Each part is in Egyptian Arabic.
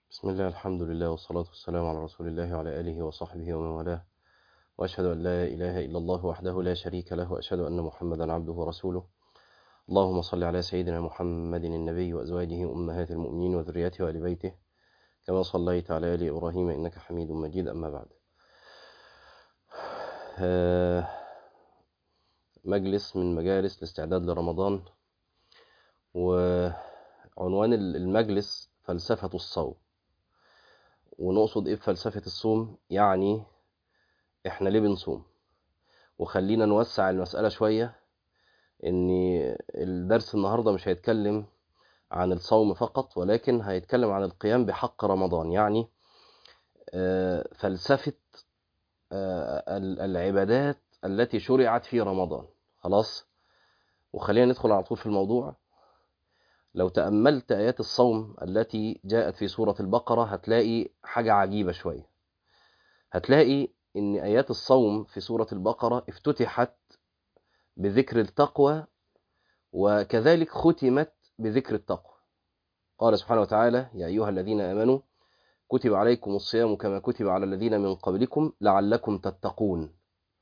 بسم الله الحمد لله والصلاة والسلام على رسول الله وعلى آله وصحبه ومن والاه وأشهد أن لا إله إلا الله وحده لا شريك له وأشهد أن محمدا عبده ورسوله اللهم صل على سيدنا محمد النبي وأزواجه أمهات المؤمنين وذريته وآل بيته كما صليت على آل إبراهيم إنك حميد مجيد أما بعد آه، مجلس من مجالس الاستعداد لرمضان وعنوان المجلس فلسفة الصوم ونقصد ايه بفلسفة الصوم يعني احنا ليه بنصوم وخلينا نوسع المسألة شوية ان الدرس النهاردة مش هيتكلم عن الصوم فقط ولكن هيتكلم عن القيام بحق رمضان يعني آه، فلسفة آه، العبادات التي شرعت في رمضان خلاص وخلينا ندخل على طول في الموضوع لو تأملت آيات الصوم التي جاءت في سورة البقرة هتلاقي حاجة عجيبة شوية هتلاقي إن آيات الصوم في سورة البقرة افتتحت بذكر التقوى وكذلك ختمت بذكر التقوى قال سبحانه وتعالى يا أيها الذين آمنوا كتب عليكم الصيام كما كتب على الذين من قبلكم لعلكم تتقون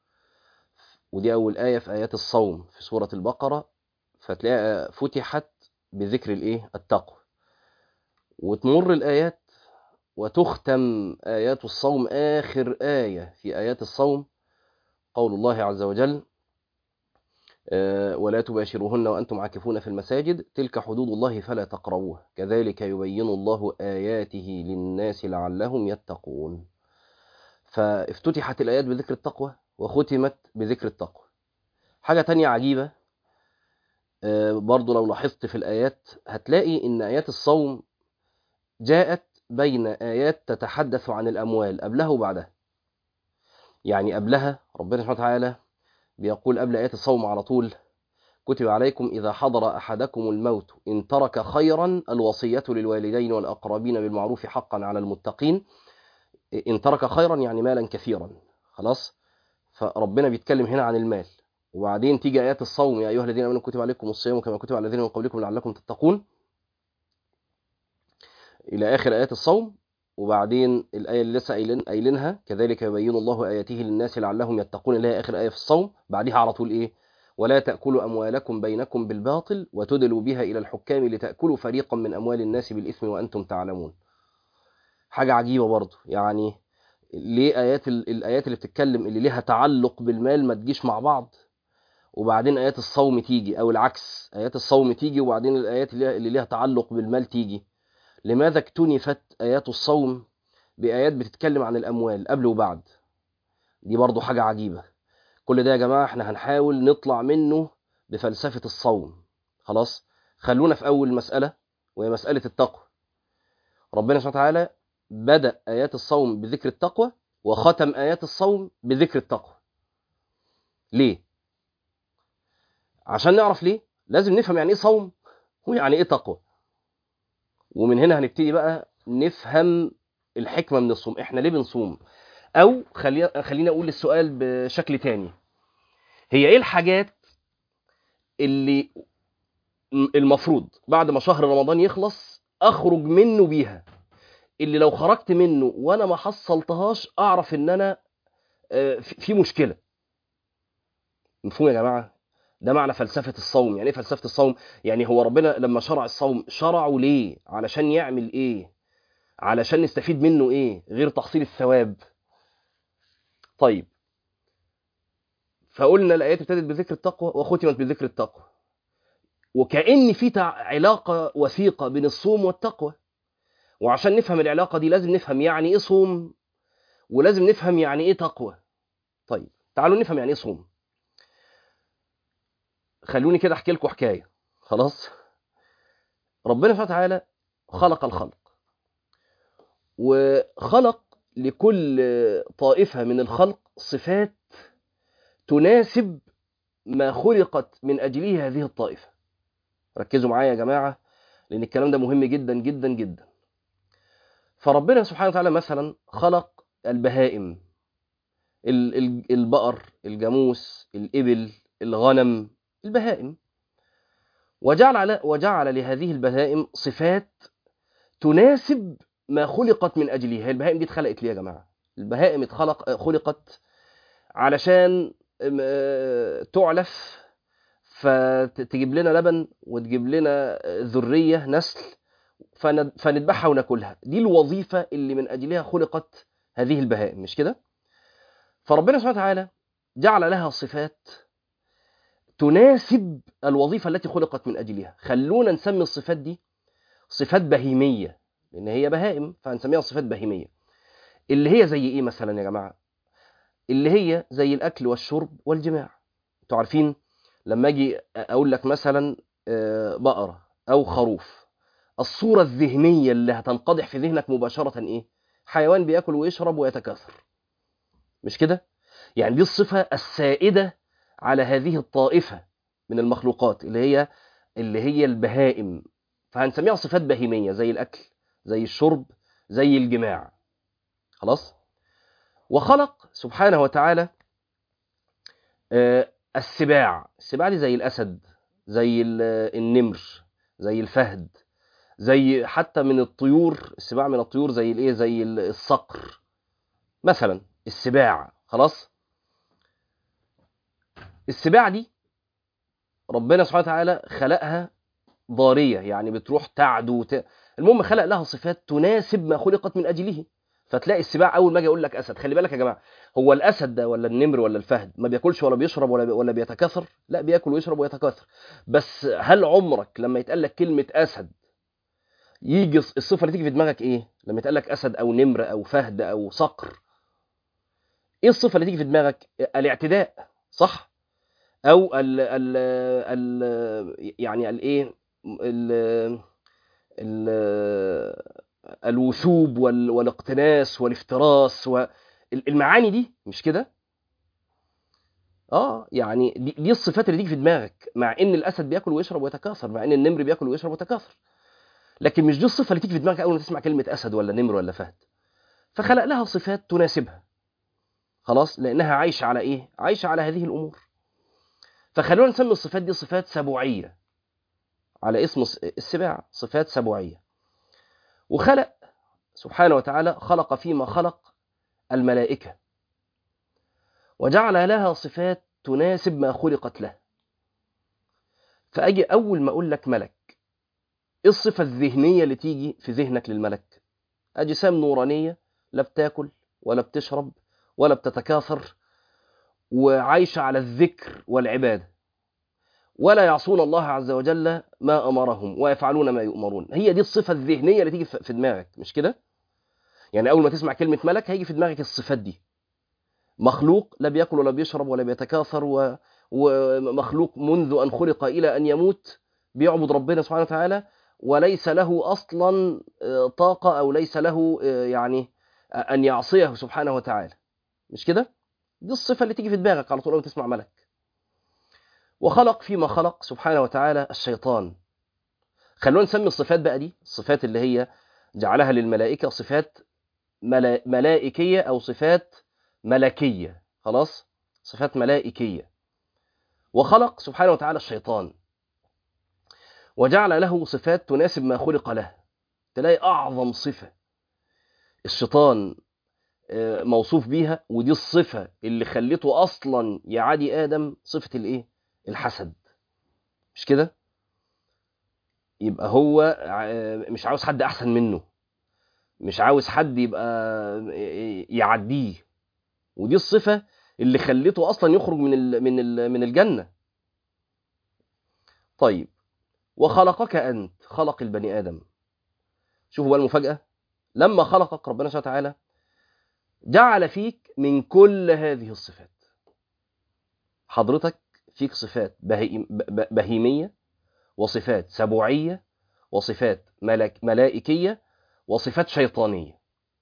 ودي أول آية في آيات الصوم في سورة البقرة فتلاقي فتحت بذكر الايه التقوى وتمر الايات وتختم ايات الصوم اخر ايه في ايات الصوم قول الله عز وجل آه، ولا تباشروهن وانتم عاكفون في المساجد تلك حدود الله فلا تقربوها كذلك يبين الله اياته للناس لعلهم يتقون فافتتحت الايات بذكر التقوى وختمت بذكر التقوى حاجه تانية عجيبه برضو لو لاحظت في الآيات هتلاقي إن آيات الصوم جاءت بين آيات تتحدث عن الأموال قبلها وبعدها يعني قبلها ربنا سبحانه وتعالى بيقول قبل آيات الصوم على طول كتب عليكم إذا حضر أحدكم الموت إن ترك خيرا الوصية للوالدين والأقربين بالمعروف حقا على المتقين إن ترك خيرا يعني مالا كثيرا خلاص فربنا بيتكلم هنا عن المال وبعدين تيجي ايات الصوم يا ايها الذين امنوا كتب عليكم الصيام كما كتب على الذين من قبلكم لعلكم تتقون الى اخر ايات الصوم وبعدين الايه اللي لسه قايلين قايلينها كذلك يبين الله اياته للناس لعلهم يتقون اللي هي اخر ايه في الصوم بعدها على طول ايه ولا تاكلوا اموالكم بينكم بالباطل وتدلوا بها الى الحكام لتاكلوا فريقا من اموال الناس بالاثم وانتم تعلمون حاجه عجيبه برضه يعني ليه ايات الايات اللي بتتكلم اللي ليها تعلق بالمال ما تجيش مع بعض وبعدين ايات الصوم تيجي او العكس ايات الصوم تيجي وبعدين الايات اللي ليها تعلق بالمال تيجي لماذا اكتنفت ايات الصوم بايات بتتكلم عن الاموال قبل وبعد دي برضو حاجه عجيبه كل ده يا جماعه احنا هنحاول نطلع منه بفلسفه الصوم خلاص خلونا في اول مساله وهي مساله التقوى ربنا سبحانه وتعالى بدا ايات الصوم بذكر التقوى وختم ايات الصوم بذكر التقوى ليه عشان نعرف ليه لازم نفهم يعني ايه صوم ويعني ايه تقوى ومن هنا هنبتدي بقى نفهم الحكمه من الصوم احنا ليه بنصوم او خلينا خلينا اقول السؤال بشكل تاني هي ايه الحاجات اللي المفروض بعد ما شهر رمضان يخلص اخرج منه بيها اللي لو خرجت منه وانا ما حصلتهاش اعرف ان انا في مشكله مفهوم يا جماعه ده معنى فلسفة الصوم يعني ايه فلسفة الصوم يعني هو ربنا لما شرع الصوم شرعه ليه علشان يعمل ايه علشان نستفيد منه ايه غير تحصيل الثواب طيب فقلنا الآيات ابتدت بذكر التقوى وختمت بذكر التقوى وكأن في علاقة وثيقة بين الصوم والتقوى وعشان نفهم العلاقة دي لازم نفهم يعني ايه صوم ولازم نفهم يعني ايه تقوى طيب تعالوا نفهم يعني ايه صوم خلوني كده احكي لكم حكايه خلاص ربنا سبحانه وتعالى خلق الخلق وخلق لكل طائفه من الخلق صفات تناسب ما خلقت من اجله هذه الطائفه ركزوا معايا يا جماعه لان الكلام ده مهم جدا جدا جدا فربنا سبحانه وتعالى مثلا خلق البهائم البقر الجاموس الابل الغنم البهائم وجعل وجعل لهذه البهائم صفات تناسب ما خلقت من اجله هي البهائم دي اتخلقت ليه يا جماعه البهائم اتخلق خلقت علشان آه، تعلف فتجيب لنا لبن وتجيب لنا ذريه نسل فن- فنذبحها وناكلها دي الوظيفه اللي من اجلها خلقت هذه البهائم مش كده فربنا سبحانه وتعالى جعل لها صفات تناسب الوظيفه التي خلقت من اجلها خلونا نسمي الصفات دي صفات بهيميه لان هي بهائم فهنسميها صفات بهيميه اللي هي زي ايه مثلا يا جماعه اللي هي زي الاكل والشرب والجماع انتوا عارفين لما اجي اقول لك مثلا آه، بقره او خروف الصوره الذهنيه اللي هتنقضح في ذهنك مباشره ايه حيوان بياكل ويشرب ويتكاثر مش كده يعني دي الصفه السائده على هذه الطائفه من المخلوقات اللي هي اللي هي البهائم فهنسميها صفات بهيميه زي الاكل زي الشرب زي الجماع خلاص وخلق سبحانه وتعالى آه، السباع السباع دي زي الاسد زي ال- النمر زي الفهد زي حتى من الطيور السباع من الطيور زي الايه زي ال- الصقر مثلا السباع خلاص السباع دي ربنا سبحانه وتعالى خلقها ضاريه يعني بتروح تعدو وت... المهم خلق لها صفات تناسب ما خلقت من اجله فتلاقي السباع اول ما اجي اقول لك اسد خلي بالك يا جماعه هو الاسد ده ولا النمر ولا الفهد ما بياكلش ولا بيشرب ولا ولا بيتكاثر لا بياكل ويشرب ويتكاثر بس هل عمرك لما يتقال لك كلمه اسد يجي الصفه اللي تيجي في دماغك ايه لما يتقال لك اسد او نمر او فهد او صقر ايه الصفه اللي تيجي في دماغك الاعتداء صح او ال ال ال يعني الايه ال ال الوثوب وال والاقتناس والافتراس والمعاني دي مش كده اه يعني دي, دي الصفات اللي تيجي في دماغك مع ان الاسد بياكل ويشرب ويتكاثر مع ان النمر بياكل ويشرب ويتكاثر لكن مش دي الصفه اللي تيجي في دماغك اول ما تسمع كلمه اسد ولا نمر ولا فهد فخلق لها صفات تناسبها خلاص لانها عايشه على ايه عايشه على هذه الامور فخلونا نسمي الصفات دي صفات سبوعيه على اسم السباع صفات سبوعيه وخلق سبحانه وتعالى خلق فيما خلق الملائكه وجعل لها صفات تناسب ما خلقت له فاجي اول ما اقول لك ملك ايه الصفه الذهنيه اللي تيجي في ذهنك للملك اجسام نورانيه لا بتاكل ولا بتشرب ولا بتتكاثر وعايشه على الذكر والعباده ولا يعصون الله عز وجل ما امرهم ويفعلون ما يؤمرون هي دي الصفه الذهنيه اللي تيجي في دماغك مش كده يعني اول ما تسمع كلمه ملك هيجي في دماغك الصفات دي مخلوق لا بياكل ولا بيشرب ولا بيتكاثر و... ومخلوق منذ ان خلق الى ان يموت بيعبد ربنا سبحانه وتعالى وليس له اصلا طاقه او ليس له يعني ان يعصيه سبحانه وتعالى مش كده دي الصفه اللي تيجي في دماغك على طول اول ما تسمع ملك وخلق فيما خلق سبحانه وتعالى الشيطان خلونا نسمي الصفات بقى دي الصفات اللي هي جعلها للملائكه صفات ملا... ملائكيه او صفات ملكيه خلاص صفات ملائكيه وخلق سبحانه وتعالى الشيطان وجعل له صفات تناسب ما خلق له تلاقي اعظم صفه الشيطان موصوف بيها ودي الصفه اللي خلته اصلا يعادي ادم صفه الايه الحسد مش كده يبقى هو مش عاوز حد احسن منه مش عاوز حد يبقى يعديه ودي الصفه اللي خلته اصلا يخرج من ال من ال من الجنه طيب وخلقك انت خلق البني ادم شوفوا بقى المفاجاه لما خلقك ربنا سبحانه وتعالى جعل فيك من كل هذه الصفات حضرتك فيك صفات بهيميه وصفات سبوعيه وصفات ملك ملائكيه وصفات شيطانيه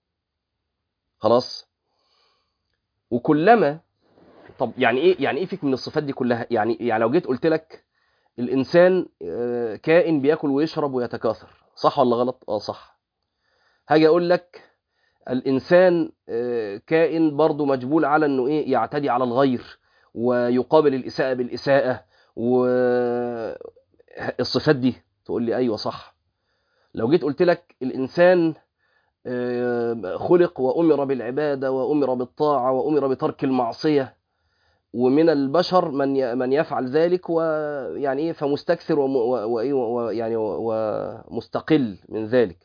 خلاص وكلما طب يعني ايه يعني ايه فيك من الصفات دي كلها يعني يعني لو جيت قلت لك الانسان كائن بياكل ويشرب ويتكاثر صح ولا غلط اه صح هاجي اقول لك الانسان كائن برضه مجبول على انه ايه يعتدي على الغير ويقابل الاساءه بالاساءه والصفات دي تقول لي ايوه صح لو جيت قلت لك الانسان آه، خلق وأمر بالعبادة وأمر بالطاعة وأمر بترك المعصية ومن البشر من ي- من يفعل ذلك ويعني ايه فمستكثر وم- و- وإيه ويعني ومستقل من ذلك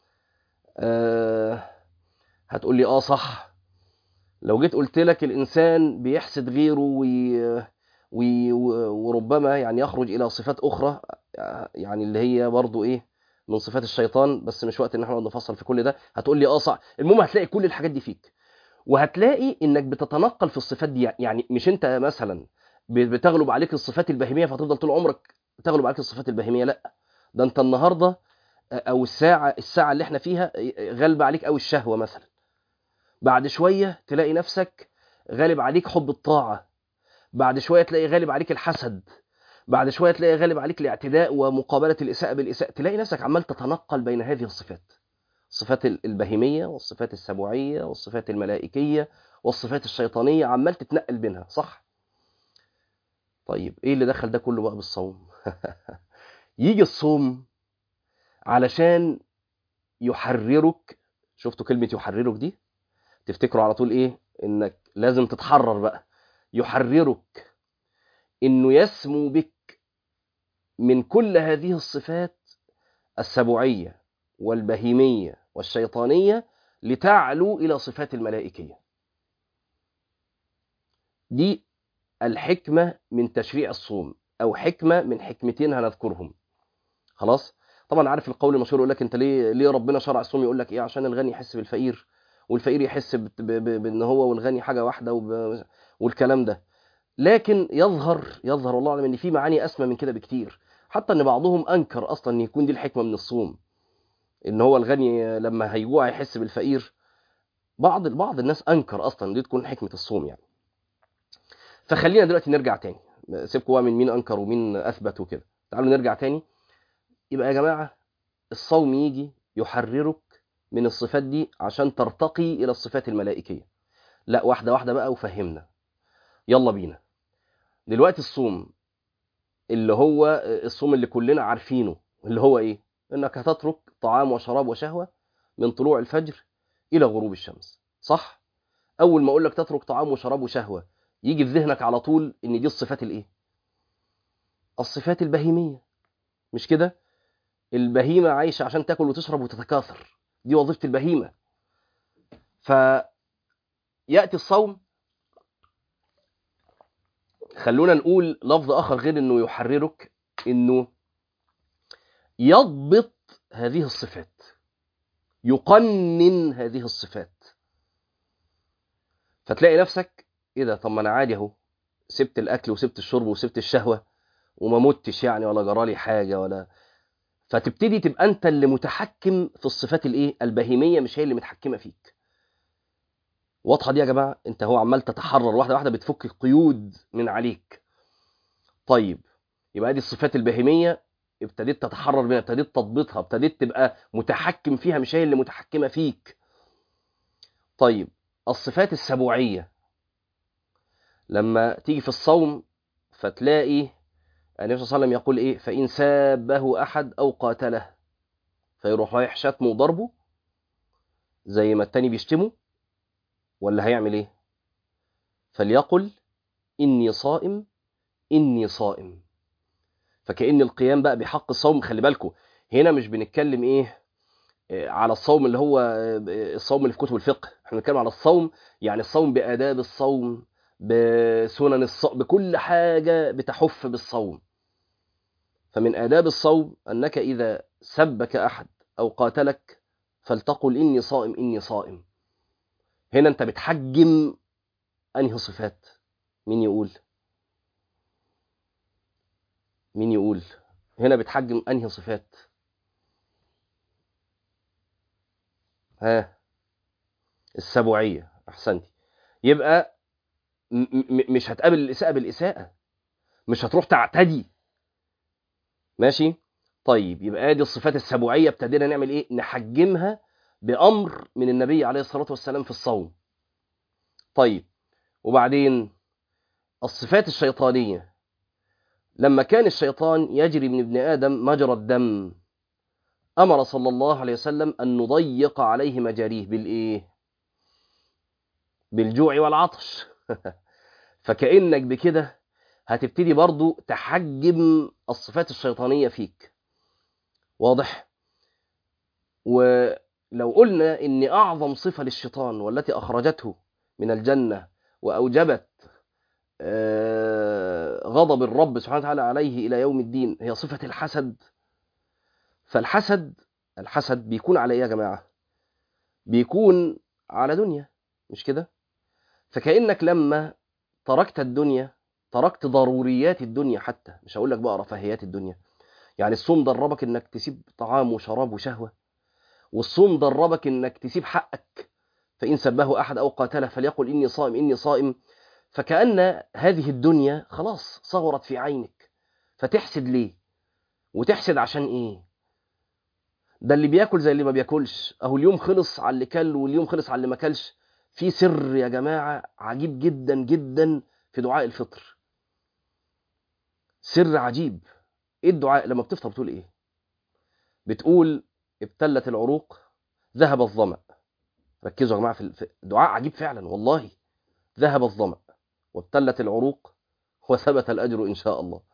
آه، هتقول لي اه صح لو جيت قلت لك الانسان بيحسد غيره وي وي وربما يعني يخرج الى صفات اخرى يعني اللي هي برضو ايه من صفات الشيطان بس مش وقت ان احنا نقعد نفصل في كل ده هتقول لي اه صح المهم هتلاقي كل الحاجات دي فيك وهتلاقي انك بتتنقل في الصفات دي يعني مش انت مثلا ب- بتغلب عليك الصفات البهيميه فتفضل طول عمرك تغلب عليك الصفات البهيميه لا ده انت النهارده او الساعه الساعه اللي احنا فيها غالب عليك قوي الشهوه مثلا بعد شويه تلاقي نفسك غالب عليك حب الطاعه بعد شويه تلاقي غالب عليك الحسد بعد شويه تلاقي غالب عليك الاعتداء ومقابله الاساءه بالاساءه تلاقي نفسك عمال تتنقل بين هذه الصفات الصفات البهيميه والصفات السبوعيه والصفات الملائكيه والصفات الشيطانيه عمال تتنقل بينها صح طيب ايه اللي دخل ده كله بقى بالصوم يجي الصوم علشان يحررك شفتوا كلمه يحررك دي تفتكروا على طول ايه انك لازم تتحرر بقى يحررك انه يسمو بك من كل هذه الصفات السبوعيه والبهيميه والشيطانيه لتعلو الى صفات الملائكيه دي الحكمه من تشريع الصوم او حكمه من حكمتين هنذكرهم خلاص طبعا عارف القول المشهور يقول لك انت ليه ليه ربنا شرع الصوم يقول لك ايه عشان الغني يحس بالفقير والفقير يحس بت- ب- ب- بان هو والغني حاجه واحده وب... والكلام ده لكن يظهر يظهر الله اعلم ان في معاني اسمى من كده بكتير حتى ان بعضهم انكر اصلا ان يكون دي الحكمه من الصوم ان هو الغني لما هيجوع يحس بالفقير بعض بعض الناس انكر اصلا دي تكون حكمه الصوم يعني فخلينا دلوقتي نرجع تاني سيبكوا بقى من مين انكر ومين اثبت وكده تعالوا نرجع تاني يبقى يا جماعه الصوم يجي يحررك من الصفات دي عشان ترتقي الى الصفات الملائكيه لا واحده واحده بقى وفهمنا يلا بينا دلوقتي الصوم اللي هو الصوم اللي كلنا عارفينه اللي هو ايه انك هتترك طعام وشراب وشهوه من طلوع الفجر الى غروب الشمس صح اول ما اقول لك تترك طعام وشراب وشهوه يجي في ذهنك على طول ان دي الصفات الايه الصفات البهيميه مش كده البهيمه عايشه عشان تاكل وتشرب وتتكاثر دي وظيفه البهيمه فياتي الصوم خلونا نقول لفظ اخر غير انه يحررك انه يضبط هذه الصفات يقنن هذه الصفات فتلاقي نفسك ايه ده طب ما انا عادي اهو سبت الاكل وسبت الشرب وسبت الشهوه وما متش يعني ولا جرالي حاجه ولا فتبتدي تبقى انت اللي متحكم في الصفات الايه البهيميه مش هي اللي متحكمه فيك واضحه دي يا جماعه انت هو عمال تتحرر واحده واحده بتفك القيود من عليك طيب يبقى دي الصفات البهيميه ابتديت تتحرر منها ابتديت تضبطها ابتديت تبقى متحكم فيها مش هي اللي متحكمه فيك طيب الصفات السبوعيه لما تيجي في الصوم فتلاقي النبي صلى الله عليه وسلم يقول ايه فان سابه احد او قاتله فيروح رايح شتمه وضربه زي ما التاني بيشتمه ولا هيعمل ايه فليقل اني صائم اني صائم فكأن القيام بقى بحق الصوم خلي بالكم هنا مش بنتكلم ايه آه، على الصوم اللي هو آه، الصوم اللي في كتب الفقه احنا بنتكلم على الصوم يعني الصوم بآداب الصوم بسنن الصوم بكل حاجة بتحف بالصوم فمن آداب الصوم أنك إذا سبك أحد أو قاتلك فلتقل إني صائم إني صائم هنا أنت بتحجم أنهي صفات مين يقول مين يقول هنا بتحجم أنهي صفات ها السبوعية أحسنتي يبقى م- م- مش هتقابل الإساءة بالإساءة مش هتروح تعتدي ماشي طيب يبقى ادي الصفات السبوعيه ابتدينا نعمل ايه نحجمها بامر من النبي عليه الصلاه والسلام في الصوم طيب وبعدين الصفات الشيطانيه لما كان الشيطان يجري من ابن ادم مجرى الدم أمر صلى الله عليه وسلم أن نضيق عليه مجاريه بالإيه؟ بالجوع والعطش فكأنك بكده هتبتدي برضو تحجم الصفات الشيطانية فيك واضح؟ ولو قلنا إن أعظم صفة للشيطان والتي أخرجته من الجنة وأوجبت غضب الرب سبحانه وتعالى عليه إلى يوم الدين هي صفة الحسد فالحسد الحسد بيكون على ايه يا جماعه بيكون على دنيا مش كده فكانك لما تركت الدنيا تركت ضروريات الدنيا حتى مش هقول لك بقى رفاهيات الدنيا يعني الصوم دربك انك تسيب طعام وشراب وشهوه والصوم دربك انك تسيب حقك فان سبه احد او قاتله فليقل اني صائم اني صائم فكأن هذه الدنيا خلاص صغرت في عينك فتحسد ليه وتحسد عشان ايه ده اللي بياكل زي اللي ما بياكلش اهو اليوم خلص على اللي كل واليوم خلص على اللي ما كلش في سر يا جماعه عجيب جدا جدا في دعاء الفطر سر عجيب ايه الدعاء لما بتفطر بتقول ايه بتقول ابتلت العروق ذهب الظمأ ركزوا يا جماعه في دعاء عجيب فعلا والله ذهب الظمأ وابتلت العروق وثبت الاجر ان شاء الله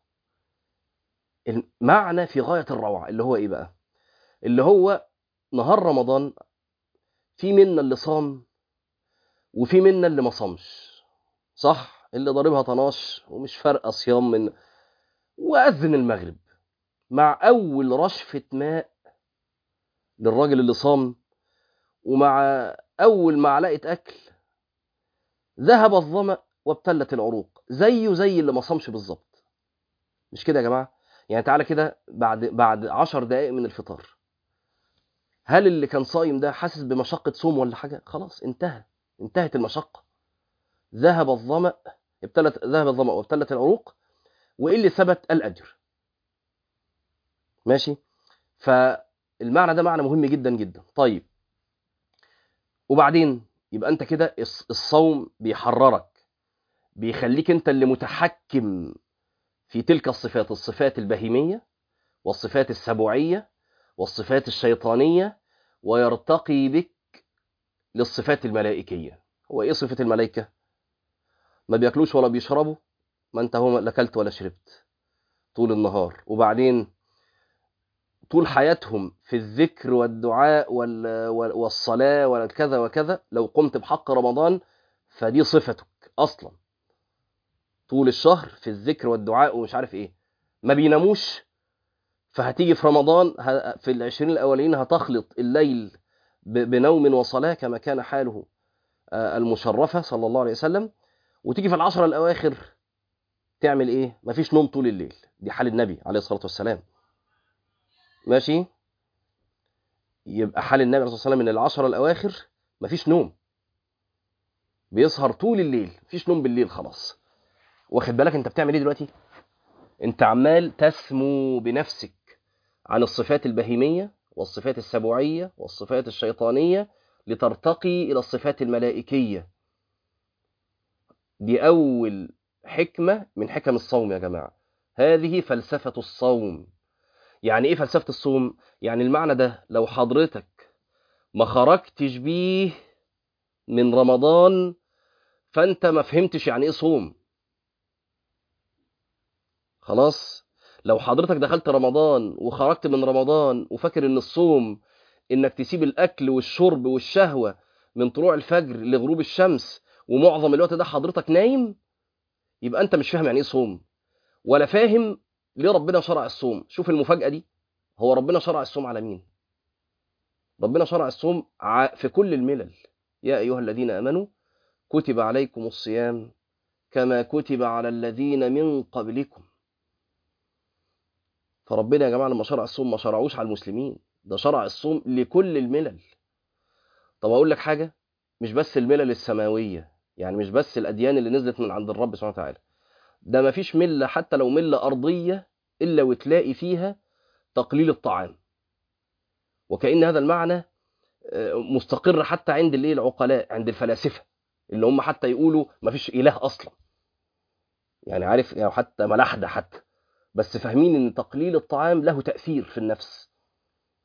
المعنى في غايه الروعه اللي هو ايه بقى اللي هو نهار رمضان في منا اللي صام وفي منا اللي ما صامش صح اللي ضاربها طناش ومش فارقه صيام من واذن المغرب مع اول رشفه ماء للراجل اللي صام ومع اول معلقه اكل ذهب الظمأ وابتلت العروق زيه زي اللي ما صامش بالظبط مش كده يا جماعه يعني تعالى كده بعد بعد 10 دقائق من الفطار هل اللي كان صايم ده حاسس بمشقة صوم ولا حاجة؟ خلاص انتهى انتهت المشقة ذهب الظمأ ابتلت ذهب الظمأ وابتلت العروق وايه اللي ثبت الأجر ماشي فالمعنى ده معنى مهم جدا جدا طيب وبعدين يبقى انت كده الصوم بيحررك بيخليك انت اللي متحكم في تلك الصفات الصفات البهيمية والصفات السبوعية والصفات الشيطانية ويرتقي بك للصفات الملائكية هو ايه صفة الملائكة ما بياكلوش ولا بيشربوا ما انت هو لا اكلت ولا شربت طول النهار وبعدين طول حياتهم في الذكر والدعاء والصلاة والكذا وكذا لو قمت بحق رمضان فدي صفتك أصلا طول الشهر في الذكر والدعاء ومش عارف ايه ما بيناموش فهتيجي في رمضان في العشرين الأولين هتخلط الليل بنوم وصلاة كما كان حاله المشرفة صلى الله عليه وسلم وتيجي في العشرة الأواخر تعمل إيه؟ مفيش نوم طول الليل دي حال النبي عليه الصلاة والسلام ماشي؟ يبقى حال النبي عليه الصلاة والسلام من العشرة الأواخر مفيش نوم بيسهر طول الليل مفيش نوم بالليل خلاص واخد بالك انت بتعمل ايه دلوقتي انت عمال تسمو بنفسك عن الصفات البهيمية والصفات السبوعية والصفات الشيطانية لترتقي إلى الصفات الملائكية دي أول حكمة من حكم الصوم يا جماعة هذه فلسفة الصوم يعني إيه فلسفة الصوم؟ يعني المعنى ده لو حضرتك ما خرجتش بيه من رمضان فأنت ما فهمتش يعني إيه صوم خلاص لو حضرتك دخلت رمضان وخرجت من رمضان وفاكر ان الصوم انك تسيب الاكل والشرب والشهوه من طلوع الفجر لغروب الشمس ومعظم الوقت ده حضرتك نايم يبقى انت مش فاهم يعني ايه صوم ولا فاهم ليه ربنا شرع الصوم شوف المفاجاه دي هو ربنا شرع الصوم على مين ربنا شرع الصوم في كل الملل يا ايها الذين امنوا كتب عليكم الصيام كما كتب على الذين من قبلكم فربنا يا جماعه لما شرع الصوم ما شرعوش على المسلمين ده شرع الصوم لكل الملل طب اقول لك حاجه مش بس الملل السماويه يعني مش بس الاديان اللي نزلت من عند الرب سبحانه وتعالى ده ما فيش مله حتى لو مله ارضيه الا وتلاقي فيها تقليل الطعام وكأن هذا المعنى مستقر حتى عند الايه العقلاء عند الفلاسفه اللي هم حتى يقولوا ما فيش اله اصلا يعني عارف يعني حتى ملاحده حتى بس فاهمين ان تقليل الطعام له تأثير في النفس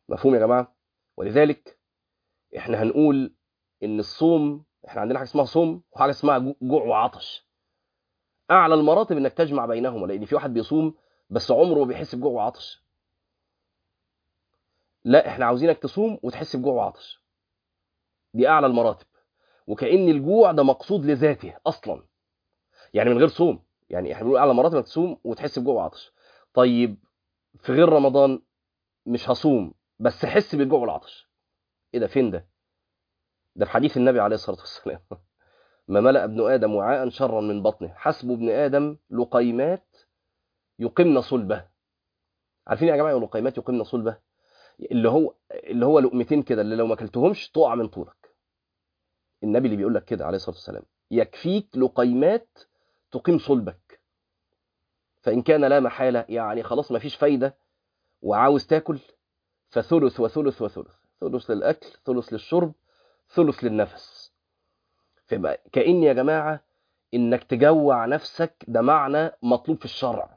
مفهوم يا جماعه ولذلك احنا هنقول ان الصوم احنا عندنا حاجه اسمها صوم وحاجه اسمها جو- جوع وعطش اعلى المراتب انك تجمع بينهما لان في واحد بيصوم بس عمره ما بيحس بجوع وعطش لا احنا عاوزينك تصوم وتحس بجوع وعطش دي اعلى المراتب وكأن الجوع ده مقصود لذاته اصلا يعني من غير صوم يعني احنا بنقول اعلى مراتب انك تصوم وتحس بجوع وعطش طيب في غير رمضان مش هصوم بس احس بالجوع والعطش ايه ده فين ده ده في حديث النبي عليه الصلاه والسلام ما ملأ ابن ادم وعاء شرا من بطنه حسب ابن ادم لقيمات يقمن صلبه عارفين يا جماعه لقيمات يقمن صلبه اللي هو اللي هو لقمتين كده اللي لو ما اكلتهمش تقع من طولك النبي اللي بيقول لك كده عليه الصلاه والسلام يكفيك لقيمات تقيم صلبك فان كان لا محاله يعني خلاص ما فيش فايده وعاوز تاكل فثلث وثلث وثلث ثلث للاكل ثلث للشرب ثلث للنفس فيبقى كأن يا جماعه انك تجوع نفسك ده معنى مطلوب في الشرع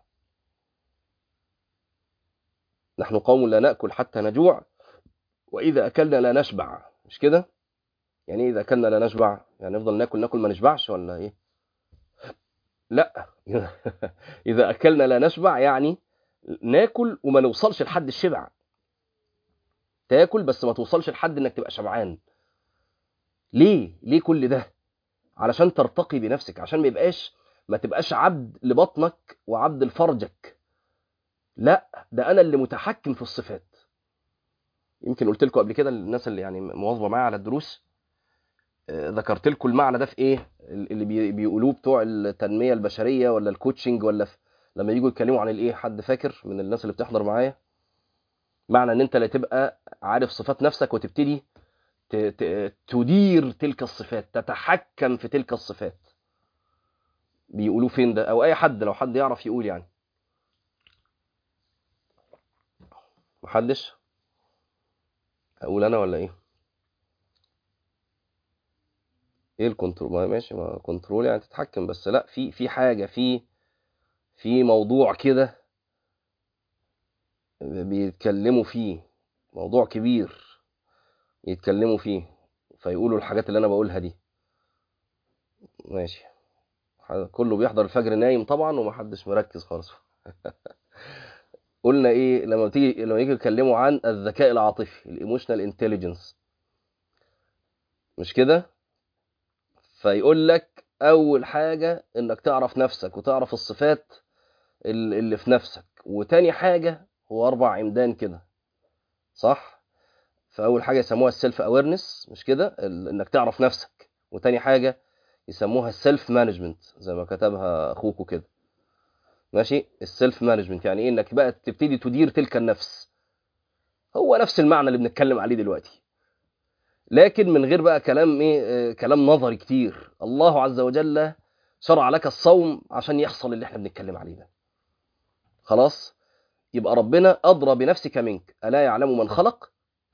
نحن قوم لا ناكل حتى نجوع واذا اكلنا لا نشبع مش كده يعني ايه اذا اكلنا لا نشبع يعني نفضل ناكل ناكل ما نشبعش ولا ايه لا اذا اكلنا لا نشبع يعني ناكل وما نوصلش لحد الشبع تاكل بس ما توصلش لحد انك تبقى شبعان ليه ليه كل ده علشان ترتقي بنفسك عشان ما يبقاش ما تبقاش عبد لبطنك وعبد لفرجك لا ده انا اللي متحكم في الصفات يمكن قلت لكم قبل كده الناس اللي يعني مواظبه معايا على الدروس آه، ذكرت لكم المعنى ده في ايه اللي بي- بيقولوه بتوع التنميه البشريه ولا الكوتشنج ولا في لما يجوا يتكلموا عن الايه حد فاكر من الناس اللي بتحضر معايا معنى ان انت لا تبقى عارف صفات نفسك وتبتدي ت- ت- تدير تلك الصفات تتحكم في تلك الصفات بيقولوه فين ده او اي حد لو حد يعرف يقول يعني محدش اقول انا ولا ايه ايه الكنترول ما ماشي ما كنترول يعني تتحكم بس لا في في حاجه في في موضوع كده بيتكلموا فيه موضوع كبير يتكلموا فيه فيقولوا الحاجات اللي انا بقولها دي ماشي كله بيحضر الفجر نايم طبعا ومحدش مركز خالص قلنا ايه لما تيجي لما يجي يتكلموا عن الذكاء العاطفي الايموشنال انتليجنس مش كده فيقول لك اول حاجه انك تعرف نفسك وتعرف الصفات ال- اللي في نفسك وتاني حاجه هو اربع عمدان كده صح فاول حاجه يسموها السيلف اويرنس مش كده ال- انك تعرف نفسك وتاني حاجه يسموها السيلف مانجمنت زي ما كتبها اخوكوا كده ماشي السيلف مانجمنت يعني ايه انك بقى تبتدي تدير تلك النفس هو نفس المعنى اللي بنتكلم عليه دلوقتي لكن من غير بقى كلام ايه آه، كلام نظري كتير الله عز وجل شرع لك الصوم عشان يحصل اللي احنا بنتكلم عليه ده خلاص يبقى ربنا ادرى بنفسك منك الا يعلم من خلق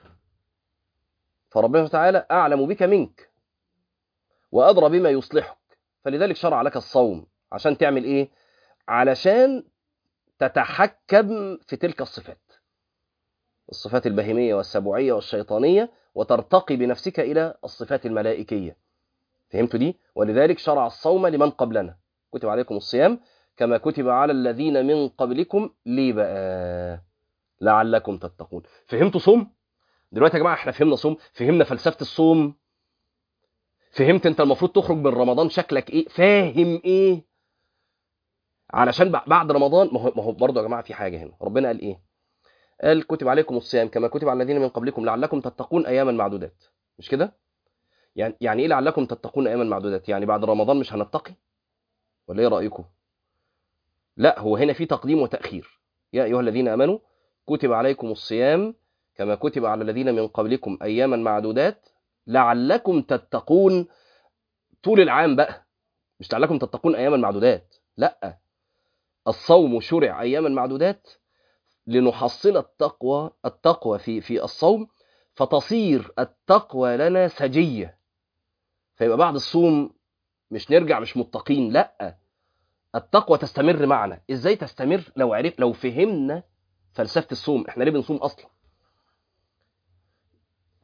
فربنا تعالى اعلم بك منك وادرى بما يصلحك فلذلك شرع لك الصوم عشان تعمل ايه علشان تتحكم في تلك الصفات الصفات البهيميه والسبوعيه والشيطانيه وترتقي بنفسك الى الصفات الملائكيه فهمتوا دي ولذلك شرع الصوم لمن قبلنا كتب عليكم الصيام كما كتب على الذين من قبلكم ليه بقى لعلكم تتقون فهمتوا صوم دلوقتي يا جماعه احنا فهمنا صوم فهمنا فلسفه الصوم فهمت انت المفروض تخرج من رمضان شكلك ايه فاهم ايه علشان بع- بعد رمضان ما هو ما هو برضه يا جماعه في حاجه هنا ربنا قال ايه قال كتب عليكم الصيام كما كتب على الذين من قبلكم لعلكم تتقون اياما معدودات مش كده يعني يعني ايه لعلكم تتقون اياما معدودات يعني بعد رمضان مش هنتقي ولا ايه رايكم لا هو هنا في تقديم وتاخير يا ايها الذين امنوا كتب عليكم الصيام كما كتب على الذين من قبلكم اياما معدودات لعلكم تتقون طول العام بقى مش لعلكم تتقون اياما معدودات لا الصوم شرع اياما معدودات لنحصل التقوى التقوى في في الصوم فتصير التقوى لنا سجيه فيبقى بعد الصوم مش نرجع مش متقين لا التقوى تستمر معنا ازاي تستمر لو عرف لو فهمنا فلسفه الصوم احنا ليه بنصوم اصلا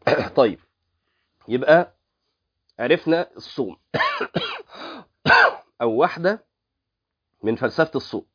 طيب يبقى عرفنا الصوم او واحده من فلسفه الصوم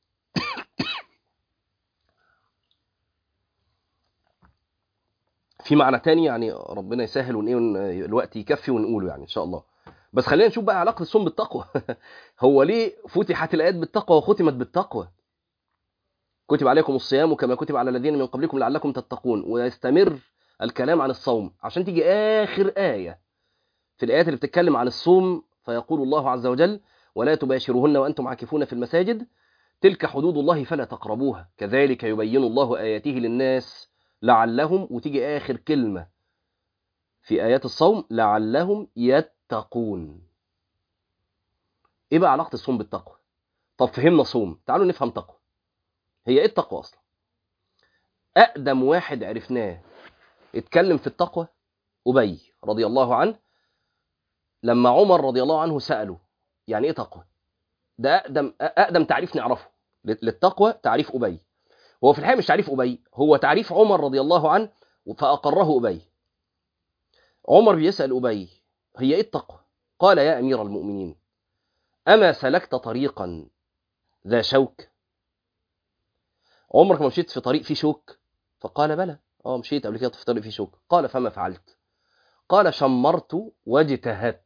في معنى تاني يعني ربنا يسهل ون... ون... الوقت يكفي ونقوله يعني ان شاء الله بس خلينا نشوف بقى علاقه الصوم بالتقوى هو ليه فتحت الايات بالتقوى وختمت بالتقوى كتب عليكم الصيام كما كتب على الذين من قبلكم لعلكم تتقون ويستمر الكلام عن الصوم عشان تيجي اخر ايه في الايات اللي بتتكلم عن الصوم فيقول الله عز وجل ولا تباشروهن وانتم عاكفون في المساجد تلك حدود الله فلا تقربوها كذلك يبين الله اياته للناس لعلهم وتيجي آخر كلمة في آيات الصوم لعلهم يتقون إيه بقى علاقة الصوم بالتقوى؟ طب فهمنا صوم تعالوا نفهم تقوى هي إيه التقوى أصلا؟ أقدم واحد عرفناه اتكلم في التقوى أبي رضي الله عنه لما عمر رضي الله عنه سأله يعني إيه تقوى؟ ده أقدم أقدم تعريف نعرفه للتقوى تعريف أبي هو في الحقيقة مش تعريف أبي هو تعريف عمر رضي الله عنه فأقره أبي عمر بيسأل أبي هي إيه التقوى قال يا أمير المؤمنين أما سلكت طريقا ذا شوك عمرك ما مشيت في طريق فيه شوك فقال بلى اه مشيت قبل كده في طريق فيه شوك قال فما فعلت قال شمرت واجتهدت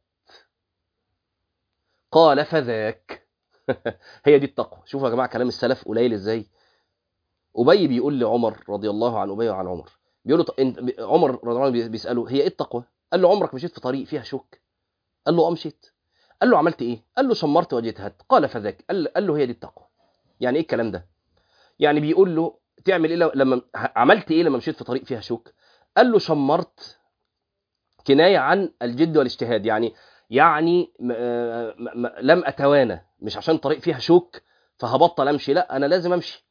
قال فذاك هي دي التقوى شوفوا يا جماعه كلام السلف قليل ازاي ابي بيقول لعمر رضي الله عن ابي وعن عمر بيقول له انت عمر رضي الله عنه بيساله هي ايه التقوى قال له عمرك مشيت في طريق فيها شوك قال له اه مشيت قال له عملت ايه قال له شمرت واجتهدت قال فذاك قال, قال له هي دي التقوى يعني ايه الكلام ده يعني بيقول له تعمل ايه لما عملت ايه لما مشيت في طريق فيها شوك قال له شمرت كنايه عن الجد والاجتهاد يعني يعني م م لم اتوانى مش عشان طريق فيها شوك فهبطل امشي لا انا لازم امشي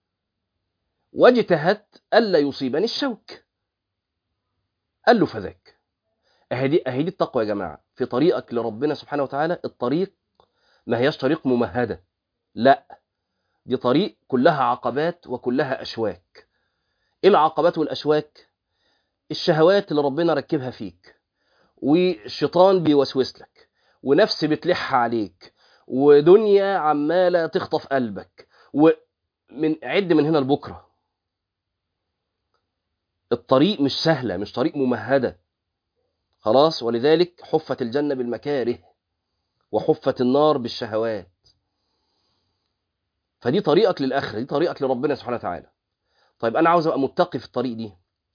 واجتهدت الا يصيبني الشوك قال له فذاك اهي دي اهي دي التقوى يا جماعه في طريقك لربنا سبحانه وتعالى الطريق ما هياش طريق ممهده لا دي طريق كلها عقبات وكلها اشواك ايه العقبات والاشواك الشهوات اللي ربنا ركبها فيك والشيطان بيوسوس لك ونفس بتلح عليك ودنيا عماله تخطف قلبك ومن عد من هنا لبكره الطريق مش سهله مش طريق ممهده خلاص ولذلك حفت الجنه بالمكاره وحفت النار بالشهوات فدي طريقك للاخره دي طريقك لربنا سبحانه وتعالى طيب انا عاوز ابقى متقي في الطريق دي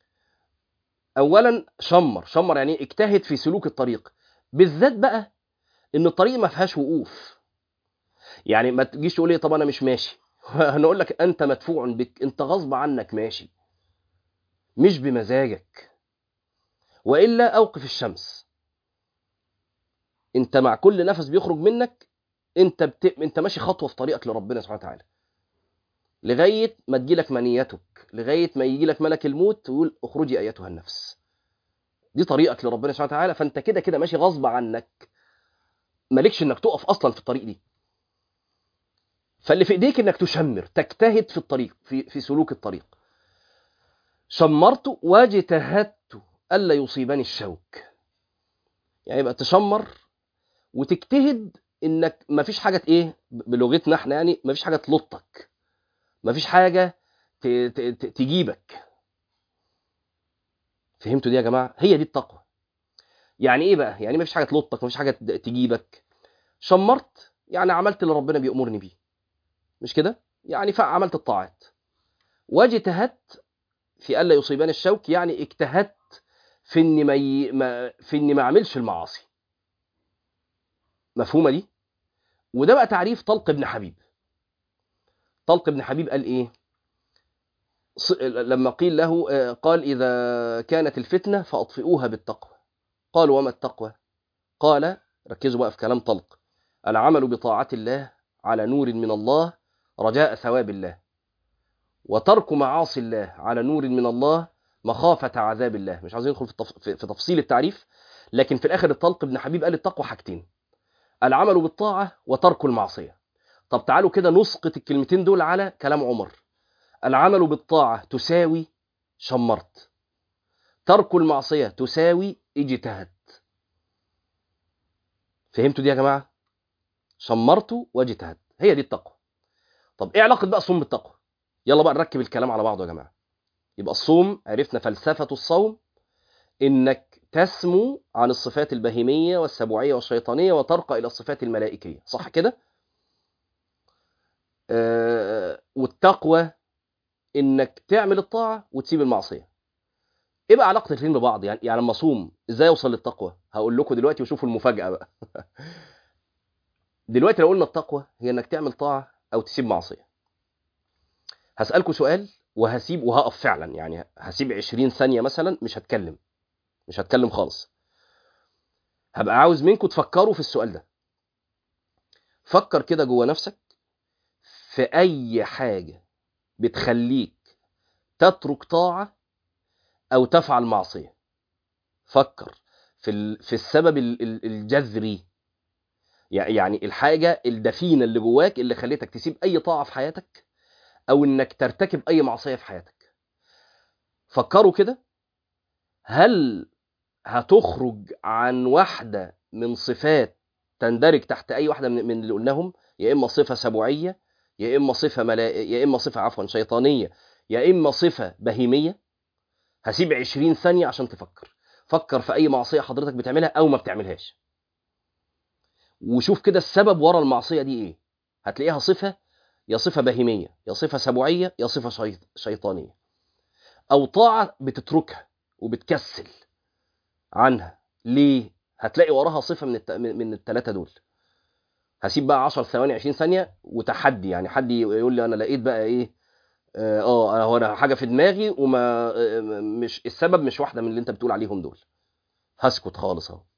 اولا شمر شمر يعني اجتهد في سلوك الطريق بالذات بقى ان الطريق ما فيهاش وقوف يعني ما تجيش تقول ايه طب انا مش ماشي هنقول لك انت مدفوع بك انت غصب عنك ماشي مش بمزاجك والا اوقف الشمس انت مع كل نفس بيخرج منك انت بت... انت ماشي خطوه في طريقك لربنا سبحانه وتعالى لغايه ما تجيلك منيتك لغايه ما يجي لك ملك الموت ويقول اخرجي ايتها النفس دي طريقك لربنا سبحانه وتعالى فانت كده كده ماشي غصب عنك مالكش انك تقف اصلا في الطريق دي فاللي في ايديك انك تشمر تجتهد في الطريق في في سلوك الطريق شمرت واجتهدت الا يصيبني الشوك يعني يبقى تشمر وتجتهد انك ما فيش حاجه ايه بلغتنا احنا يعني ما فيش حاجه تلطك ما فيش حاجه ت... ت... ت... تجيبك فهمتوا دي يا جماعه هي دي التقوى يعني ايه بقى يعني ما فيش حاجه تلطك ما فيش حاجه تجيبك شمرت يعني عملت اللي ربنا بيأمرني بيه مش كده يعني فعملت الطاعات واجتهدت في الا يصيبني الشوك يعني اجتهدت في اني ما, ي... ما في اني ما اعملش المعاصي مفهومه دي وده بقى تعريف طلق ابن حبيب طلق ابن حبيب قال ايه لما قيل له قال اذا كانت الفتنه فاطفئوها بالتقوى قالوا وما التقوى قال ركزوا بقى في كلام طلق العمل بطاعه الله على نور من الله رجاء ثواب الله وترك معاصي الله على نور من الله مخافة عذاب الله مش عايزين ندخل في, التف... في تفصيل التعريف لكن في الآخر الطلق ابن حبيب قال التقوى حاجتين العمل بالطاعة وترك المعصية طب تعالوا كده نسقط الكلمتين دول على كلام عمر العمل بالطاعة تساوي شمرت ترك المعصية تساوي اجتهاد فهمتوا دي يا جماعة شمرت واجتهد هي دي التقوى طب ايه علاقة بقى الصوم بالتقوى يلا بقى نركب الكلام على بعضه يا جماعة يبقى الصوم عرفنا فلسفة الصوم انك تسمو عن الصفات البهيمية والسبوعية والشيطانية وترقى الى الصفات الملائكية صح كده آه والتقوى انك تعمل الطاعة وتسيب المعصية ايه بقى علاقه الاثنين ببعض يعني يعني لما اصوم ازاي اوصل للتقوى هقول لكم دلوقتي وشوفوا المفاجاه بقى دلوقتي لو قلنا التقوى هي انك تعمل طاعه او تسيب معصيه هسالكم سؤال وهسيب وهقف فعلا يعني هسيب 20 ثانيه مثلا مش هتكلم مش هتكلم خالص هبقى عاوز منكم تفكروا في السؤال ده فكر كده جوه نفسك في اي حاجه بتخليك تترك طاعه او تفعل معصيه فكر في في السبب الجذري يعني الحاجه الدفينه اللي جواك اللي خليتك تسيب اي طاعه في حياتك او انك ترتكب اي معصيه في حياتك فكروا كده هل هتخرج عن واحده من صفات تندرج تحت اي واحده من اللي قلناهم يا اما صفه سبوعيه يا اما صفه ملا... يا اما صفه عفوا شيطانيه يا اما صفه بهيميه هسيب 20 ثانية عشان تفكر فكر في أي معصية حضرتك بتعملها أو ما بتعملهاش وشوف كده السبب ورا المعصية دي إيه هتلاقيها صفة يا صفة بهيمية يا صفة سبوعية يا صفة شيط... شيطانية أو طاعة بتتركها وبتكسل عنها ليه هتلاقي وراها صفة من الت... من الثلاثة دول هسيب بقى 10 ثواني 20 ثانية وتحدي يعني حد يقول لي أنا لقيت بقى إيه اه هو انا حاجه في دماغي وما مش السبب مش واحده من اللي انت بتقول عليهم دول هسكت خالص اهو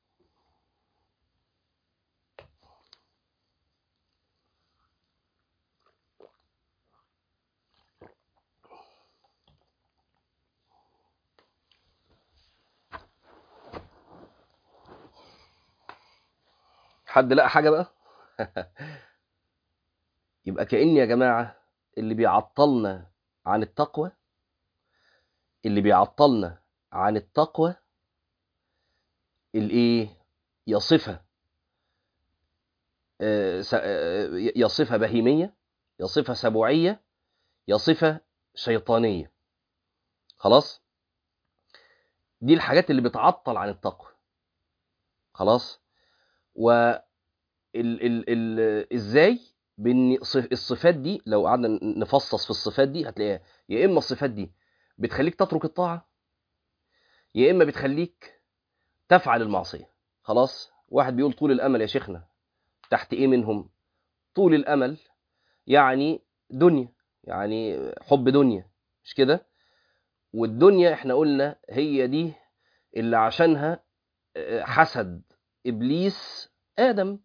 حد لقى حاجه بقى يبقى كأن يا جماعه اللي بيعطلنا عن التقوى اللي بيعطلنا عن التقوى الايه يا صفه يا صفه بهيميه يا صفه سبوعيه يا صفه شيطانيه خلاص دي الحاجات اللي بتعطل عن التقوى خلاص و ال ال ال ازاي بان الصفات دي لو قعدنا نفصص في الصفات دي هتلاقيها يا اما الصفات دي بتخليك تترك الطاعه يا اما بتخليك تفعل المعصيه خلاص واحد بيقول طول الامل يا شيخنا تحت ايه منهم طول الامل يعني دنيا يعني حب دنيا مش كده والدنيا احنا قلنا هي دي اللي عشانها حسد ابليس ادم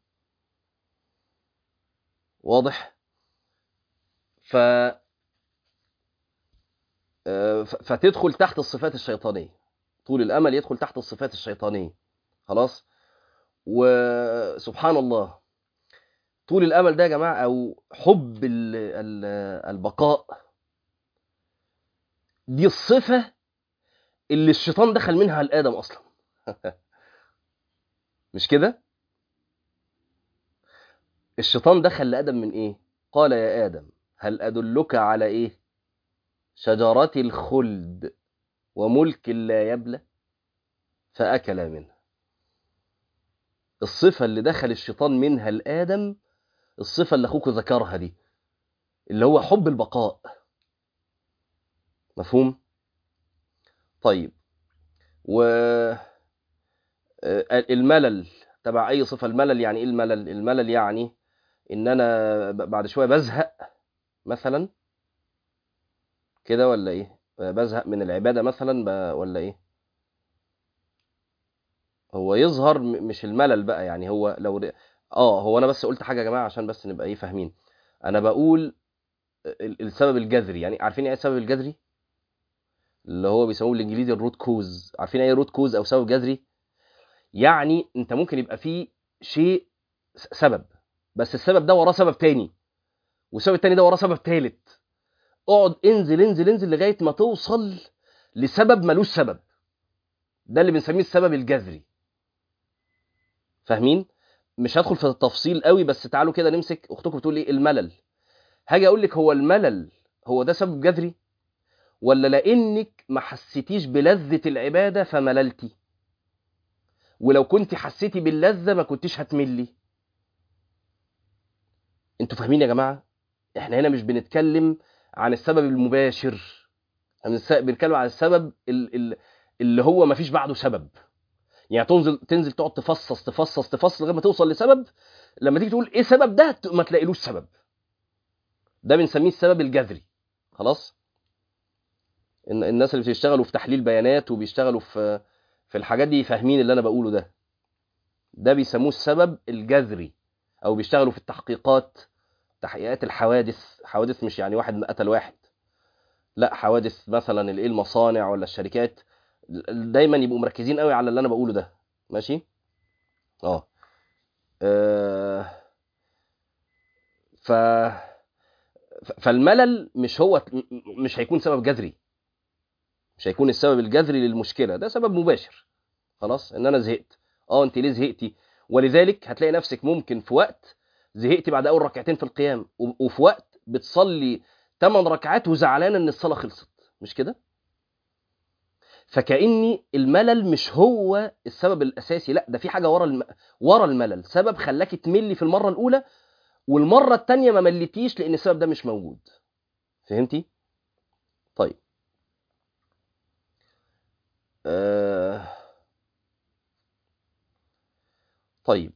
واضح ف فتدخل تحت الصفات الشيطانيه طول الامل يدخل تحت الصفات الشيطانيه خلاص وسبحان الله طول الامل ده يا جماعه او حب البقاء دي الصفه اللي الشيطان دخل منها لادم اصلا مش كده الشيطان دخل لادم من ايه قال يا ادم هل ادلك على ايه شجره الخلد وملك لا يبلى فاكل منها الصفه اللي دخل الشيطان منها لادم الصفه اللي اخوك ذكرها دي اللي هو حب البقاء مفهوم طيب و الملل تبع اي صفه الملل يعني ايه الملل الملل يعني ان انا بعد شويه بزهق مثلا كده ولا ايه بزهق من العباده مثلا ب... ولا ايه هو يظهر مش الملل بقى يعني هو لو اه هو انا بس قلت حاجه يا جماعه عشان بس نبقى ايه فاهمين انا بقول السبب الجذري يعني عارفين ايه السبب الجذري اللي هو بيسموه بالانجليزي الروت كوز عارفين ايه روت كوز او سبب جذري يعني انت ممكن يبقى فيه شيء سبب بس السبب ده وراه سبب تاني والسبب التاني ده وراه سبب تالت اقعد انزل انزل انزل لغايه ما توصل لسبب ملوش سبب ده اللي بنسميه السبب الجذري فاهمين مش هدخل في التفصيل قوي بس تعالوا كده نمسك اختكم بتقول ايه الملل هاجي اقول لك هو الملل هو ده سبب جذري ولا لانك ما حسيتيش بلذة العبادة فمللتي ولو كنت حسيتي باللذة ما كنتيش هتملي انتوا فاهمين يا جماعة احنا هنا مش بنتكلم عن السبب المباشر احنا بنس- بنتكلم عن السبب ال- ال- اللي هو ما فيش بعده سبب يعني تنزل تنزل تقعد تفصص تفصص تفصص لغايه ما توصل لسبب لما تيجي تقول ايه سبب ده ت- ما تلاقيلوش سبب ده بنسميه السبب الجذري خلاص إن الناس اللي بيشتغلوا في تحليل بيانات وبيشتغلوا في في الحاجات دي فاهمين اللي انا بقوله ده ده بيسموه السبب الجذري او بيشتغلوا في التحقيقات تحقيقات الحوادث حوادث مش يعني واحد قتل واحد لا حوادث مثلا الايه المصانع ولا الشركات دايما يبقوا مركزين قوي على اللي انا بقوله ده ماشي اه آه، ف ف- فالملل مش هو م- مش هيكون سبب جذري مش هيكون السبب الجذري للمشكله ده سبب مباشر خلاص ان انا زهقت اه انت ليه زهقتي ولذلك هتلاقي نفسك ممكن في وقت زهقتي بعد اول ركعتين في القيام و- وفي وقت بتصلي 8 ركعات وزعلانه ان الصلاه خلصت مش كده فكاني الملل مش هو السبب الاساسي لا ده في حاجه ورا الم... ورا الملل سبب خلاكي تملي في المره الاولى والمره الثانيه ما مليتيش لان السبب ده مش موجود فهمتي طيب آه... طيب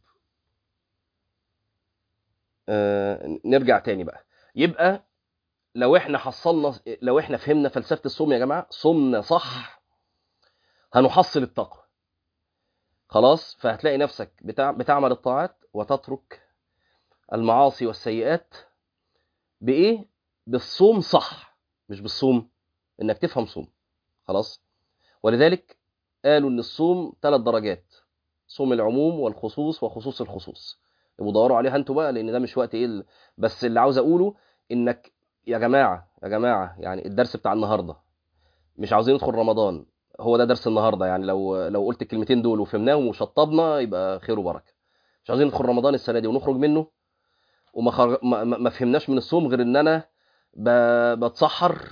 آه... نرجع تاني بقى يبقى لو احنا حصلنا لو احنا فهمنا فلسفه الصوم يا جماعه صمنا صح هنحصل التقوى خلاص فهتلاقي نفسك بتع... بتعمل الطاعات وتترك المعاصي والسيئات بايه بالصوم صح مش بالصوم انك تفهم صوم خلاص ولذلك قالوا ان الصوم ثلاث درجات صوم العموم والخصوص وخصوص الخصوص يبقوا دوروا عليها انتوا بقى لان ده مش وقت ايه ال- بس اللي عاوز اقوله انك يا جماعه يا جماعه يعني الدرس بتاع النهارده مش عاوزين ندخل رمضان هو ده درس النهارده يعني لو لو قلت الكلمتين دول وفهمناهم وشطبنا يبقى خير وبركه مش عاوزين ندخل رمضان السنه دي ونخرج منه وما خرج... ما, ما ما فهمناش من الصوم غير ان انا ب... بتسحر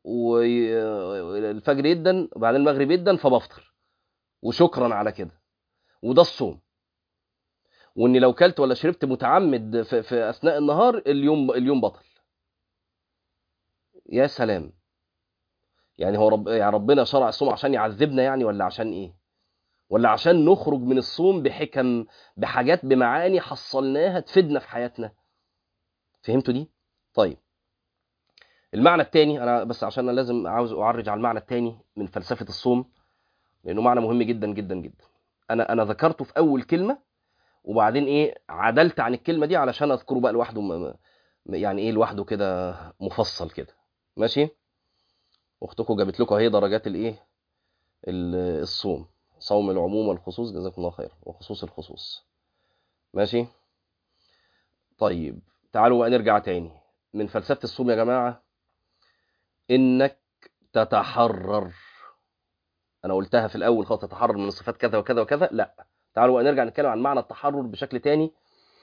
والفجر يدن وبعدين المغرب يدن فبفطر وشكرا على كده وده الصوم واني لو كلت ولا شربت متعمد في, في اثناء النهار اليوم اليوم بطل يا سلام يعني هو رب يعني ربنا شرع الصوم عشان يعذبنا يعني ولا عشان ايه ولا عشان نخرج من الصوم بحكم بحاجات بمعاني حصلناها تفيدنا في حياتنا فهمتوا دي طيب المعنى الثاني انا بس عشان انا لازم عاوز اعرج على المعنى الثاني من فلسفه الصوم لانه معنى مهم جدا جدا جدا انا انا ذكرته في اول كلمه وبعدين ايه عدلت عن الكلمه دي علشان اذكره بقى لوحده م- م- يعني ايه لوحده كده مفصل كده ماشي اختكم جابت لكم اهي درجات الايه ال- الصوم صوم العموم والخصوص جزاكم الله خير وخصوص الخصوص ماشي طيب تعالوا بقى نرجع تاني من فلسفة الصوم يا جماعة انك تتحرر انا قلتها في الاول خالص تتحرر من صفات كذا وكذا وكذا لا تعالوا بقى نرجع نتكلم عن معنى التحرر بشكل تاني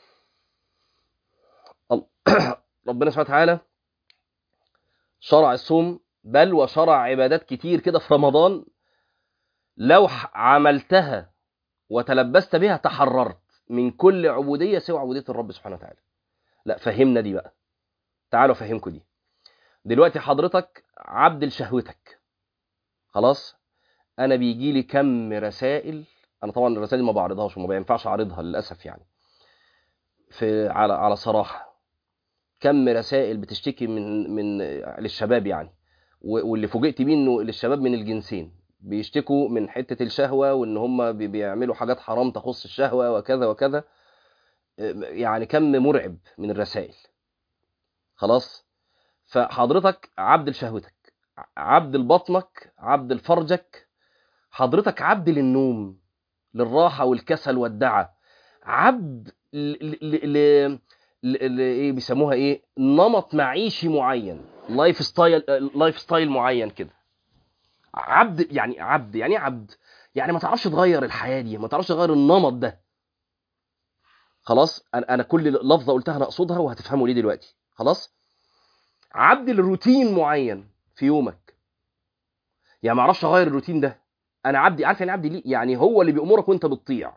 ال- ربنا سبحانه وتعالى شرع الصوم بل وشرع عبادات كتير كده في رمضان لو ح- عملتها وتلبست بها تحررت من كل عبودية سوى عبودية الرب سبحانه وتعالى لا فهمنا دي بقى تعالوا افهمكم دي دلوقتي حضرتك عبد لشهوتك خلاص انا بيجي لي كم رسائل انا طبعا الرسائل دي ما بعرضهاش وما بينفعش اعرضها للاسف يعني في على على صراحه كم رسائل بتشتكي من من للشباب يعني و- واللي فوجئت بيه انه للشباب من الجنسين بيشتكوا من حته الشهوه وان هم بي- بيعملوا حاجات حرام تخص الشهوه وكذا وكذا يعني كم مرعب من الرسائل خلاص فحضرتك عبد لشهوتك عبد لبطنك عبد لفرجك حضرتك عبد للنوم للراحه والكسل والدعه عبد ل... ل... ل... ل... ل... ايه بيسموها ايه نمط معيشي معين لايف ستايل لايف ستايل معين كده عبد يعني عبد يعني إيه عبد يعني ما تعرفش تغير الحياه دي ما تعرفش تغير النمط ده خلاص انا انا كل لفظه قلتها انا اقصدها وهتفهموا ليه دلوقتي خلاص عبد لروتين معين في يومك يعني ما اعرفش اغير الروتين ده انا عبدي عارف يعني عبدي ليه يعني هو اللي بيامرك وانت بتطيع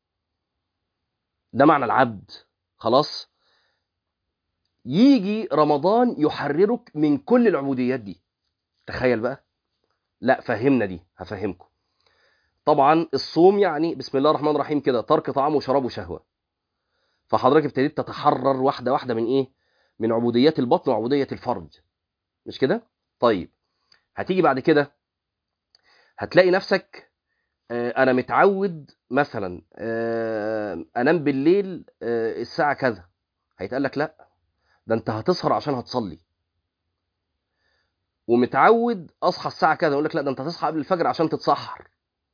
ده معنى العبد خلاص يجي رمضان يحررك من كل العبوديات دي تخيل بقى لا فهمنا دي هفهمكم طبعا الصوم يعني بسم الله الرحمن الرحيم كده ترك طعام وشراب وشهوه فحضرتك ابتديت تتحرر واحده واحده من ايه من عبوديات البطن وعبوديه الفرج مش كده طيب هتيجي بعد كده هتلاقي نفسك آه، انا متعود مثلا آه، انام بالليل آه، الساعه كذا هيتقال لك لا ده انت هتسهر عشان هتصلي ومتعود اصحى الساعه كذا يقول لك لا ده انت هتصحى قبل الفجر عشان تتسحر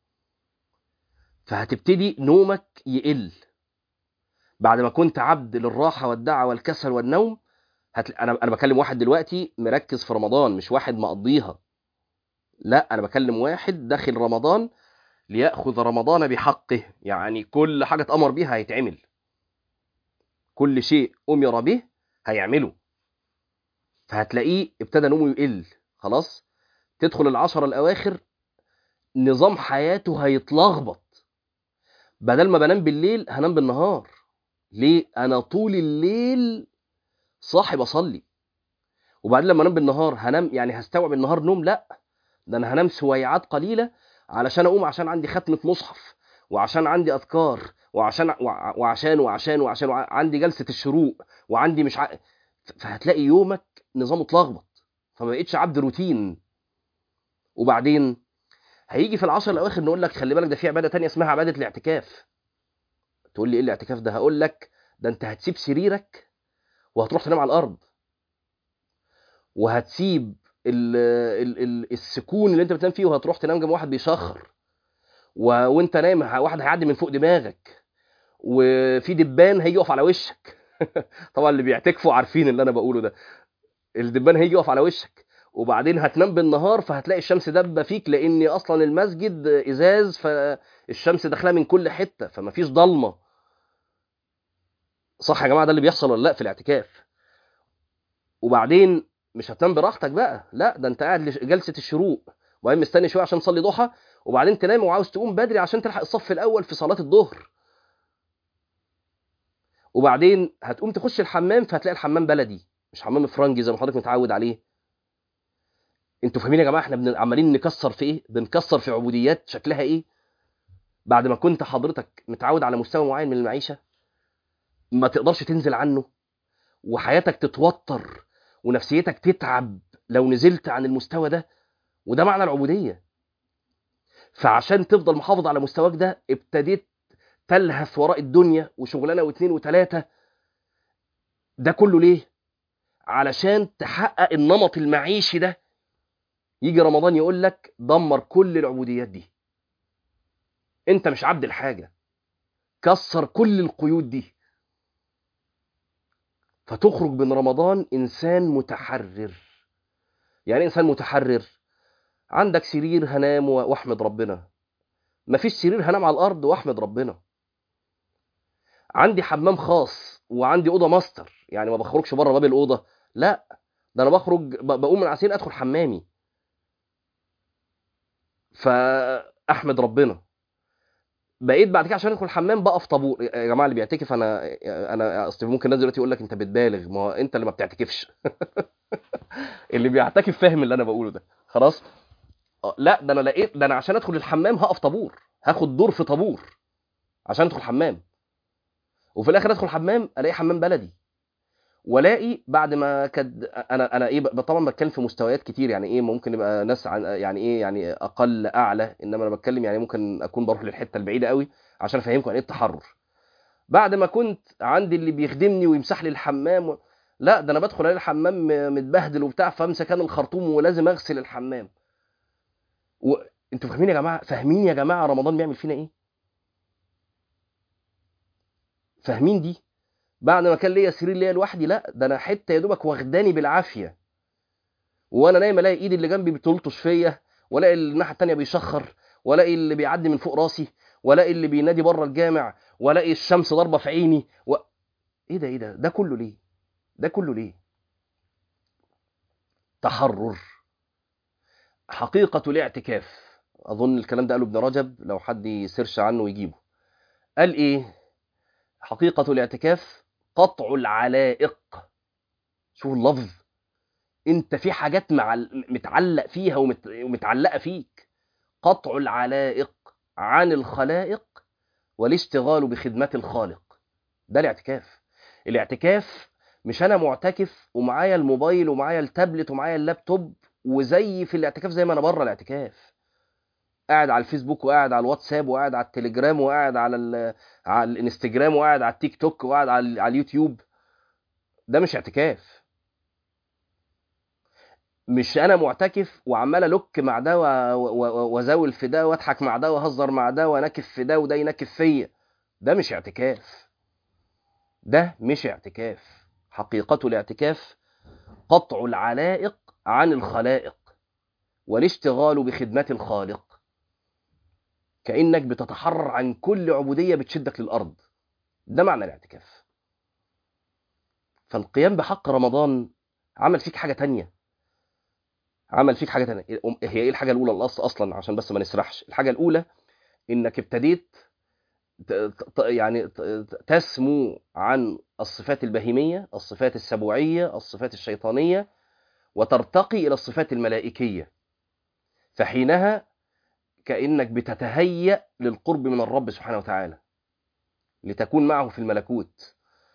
فهتبتدي نومك يقل بعد ما كنت عبد للراحه والدعوه والكسل والنوم هتل... انا انا بكلم واحد دلوقتي مركز في رمضان مش واحد مقضيها لا انا بكلم واحد داخل رمضان ليأخذ رمضان بحقه يعني كل حاجة اتأمر بيها هيتعمل كل شيء أمر به هيعمله فهتلاقيه ابتدى نومه يقل خلاص تدخل العشر الأواخر نظام حياته هيتلخبط بدل ما بنام بالليل هنام بالنهار ليه أنا طول الليل صاحي بصلي وبعدين لما انام بالنهار هنام يعني هستوعب النهار نوم لا ده انا هنام سويعات قليله علشان اقوم عشان عندي ختمه مصحف وعشان عندي اذكار وعشان وع- وعشان وعشان وعشان وع- عندي جلسه الشروق وعندي مش ع... فهتلاقي يومك نظامه اتلخبط فما بقتش عبد روتين وبعدين هيجي في العشر الاواخر نقول لك خلي بالك ده في عباده تانية اسمها عباده الاعتكاف تقول لي ايه الاعتكاف ده هقول لك ده انت هتسيب سريرك وهتروح تنام على الارض وهتسيب ال ال ال السكون اللي انت بتنام فيه وهتروح تنام جنب واحد بيشخر و... وانت نايم ه- واحد هيعدي من فوق دماغك وفي دبان هيجي يقف على وشك طبعا اللي بيعتكفوا عارفين اللي انا بقوله ده الدبان هيجي يقف على وشك وبعدين هتنام بالنهار فهتلاقي الشمس دبه فيك لان اصلا المسجد ازاز فالشمس داخله من كل حته فمفيش ضلمه صح يا جماعه ده اللي بيحصل ولا لا في الاعتكاف وبعدين مش هتنام براحتك بقى لا ده انت قاعد لجلسه الشروق وبعدين مستني شويه عشان تصلي ضحى وبعدين تنام وعاوز تقوم بدري عشان تلحق الصف الاول في صلاه الظهر وبعدين هتقوم تخش الحمام فهتلاقي الحمام بلدي مش حمام فرنجي زي ما حضرتك متعود عليه انتوا فاهمين يا جماعه احنا بن- عمالين نكسر في ايه بنكسر في عبوديات شكلها ايه بعد ما كنت حضرتك متعود على مستوى معين من المعيشه ما تقدرش تنزل عنه وحياتك تتوتر ونفسيتك تتعب لو نزلت عن المستوى ده وده معنى العبوديه فعشان تفضل محافظ على مستواك ده ابتديت تلهث وراء الدنيا وشغلانه واثنين وثلاثه ده كله ليه؟ علشان تحقق النمط المعيشي ده يجي رمضان يقول لك دمر كل العبوديات دي انت مش عبد الحاجه كسر كل القيود دي فتخرج من رمضان انسان متحرر يعني إيه انسان متحرر عندك سرير هنام و- واحمد ربنا مفيش سرير هنام على الارض واحمد ربنا عندي حمام خاص وعندي اوضه ماستر يعني ما بخرجش بره باب الاوضه لا ده انا بخرج ب- بقوم من على السرير ادخل حمامي فاحمد ربنا بقيت بعد كده عشان ادخل الحمام بقف طابور يا جماعه اللي بيعتكف انا انا اصل ممكن الناس دلوقتي يقول لك انت بتبالغ ما هو انت اللي ما بتعتكفش اللي بيعتكف فاهم اللي انا بقوله ده خلاص آه، لا ده انا لقيت ده انا عشان ادخل الحمام هقف طابور هاخد دور في طابور عشان ادخل حمام وفي الاخر ادخل حمام الاقي حمام بلدي والاقي بعد ما كد انا انا ايه ب- طبعا بتكلم في مستويات كتير يعني ايه ممكن يبقى ناس عن يعني ايه يعني اقل اعلى انما انا بتكلم يعني ممكن اكون بروح للحته البعيده قوي عشان افهمكم عن ايه التحرر بعد ما كنت عندي اللي بيخدمني ويمسح لي الحمام و... لا ده انا بدخل الاقي الحمام م- متبهدل وبتاع فامسك انا الخرطوم ولازم اغسل الحمام و... انتوا فاهمين يا جماعه فاهمين يا جماعه رمضان بيعمل فينا ايه فاهمين دي بعد ما كان ليا سرير ليا لوحدي لا ده انا حته يا دوبك واخداني بالعافيه وانا نايم الاقي ايدي اللي جنبي بتلطش فيا والاقي الناحيه التانيه بيشخر والاقي اللي بيعدي من فوق راسي والاقي اللي بينادي بره الجامع والاقي الشمس ضاربه في عيني و... ايه ده ايه ده ده كله ليه ده كله ليه تحرر حقيقة الاعتكاف أظن الكلام ده قاله ابن رجب لو حد يسيرش عنه ويجيبه قال إيه حقيقة الاعتكاف قطع العلائق شوف اللفظ انت في حاجات مع متعلق فيها ومت... ومتعلقة فيك قطع العلائق عن الخلائق والاشتغال بخدمة الخالق ده الاعتكاف الاعتكاف مش انا معتكف ومعايا الموبايل ومعايا التابلت ومعايا اللابتوب وزي في الاعتكاف زي ما انا بره الاعتكاف قاعد على الفيسبوك وقاعد على الواتساب وقاعد على التليجرام وقاعد على ال... على الانستجرام وقاعد على التيك توك وقاعد على, على اليوتيوب ده مش اعتكاف مش انا معتكف وعمال الك مع ده وازاول في ده واضحك مع ده واهزر مع ده وانكف في ده وده ينكف فيا ده مش اعتكاف ده مش اعتكاف حقيقة الاعتكاف قطع العلائق عن الخلائق والاشتغال بخدمة الخالق كأنك بتتحرر عن كل عبودية بتشدك للأرض ده معنى الاعتكاف فالقيام بحق رمضان عمل فيك حاجة تانية عمل فيك حاجة تانية هي ايه الحاجة الأولى الأصل أصلا عشان بس ما نسرحش الحاجة الأولى إنك ابتديت يعني تسمو عن الصفات البهيمية الصفات السبوعية الصفات الشيطانية وترتقي إلى الصفات الملائكية فحينها كأنك بتتهيأ للقرب من الرب سبحانه وتعالى لتكون معه في الملكوت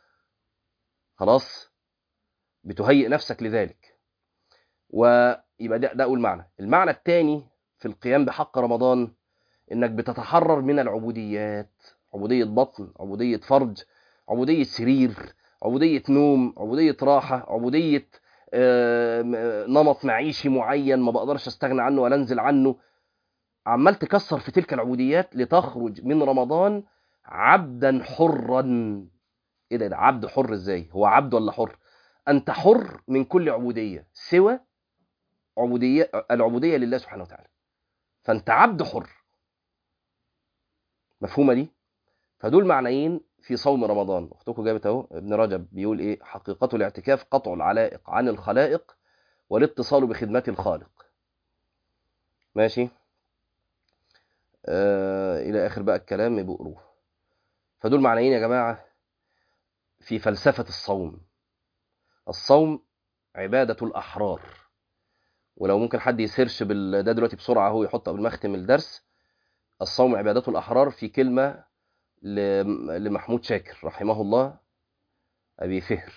خلاص بتهيئ نفسك لذلك ويبقى ده, ده أول معنى المعنى الثاني في القيام بحق رمضان إنك بتتحرر من العبوديات عبودية بطن عبودية فرج عبودية سرير عبودية نوم عبودية راحة عبودية نمط معيشي معين ما بقدرش استغنى عنه ولا انزل عنه عمال تكسر في تلك العبوديات لتخرج من رمضان عبدا حرا ايه ده, ده عبد حر ازاي هو عبد ولا حر انت حر من كل عبودية سوى عبودية العبودية لله سبحانه وتعالى فانت عبد حر مفهومة دي فدول معنيين في صوم رمضان اختكم جابت اهو ابن رجب بيقول ايه حقيقة الاعتكاف قطع العلائق عن الخلائق والاتصال بخدمة الخالق ماشي آه الى اخر بقى الكلام بيقروه فدول معنيين يا جماعة في فلسفة الصوم الصوم عبادة الأحرار ولو ممكن حد يسيرش بال... ده دلوقتي بسرعة هو يحط قبل ما اختم الدرس الصوم عبادة الأحرار في كلمة لمحمود شاكر رحمه الله أبي فهر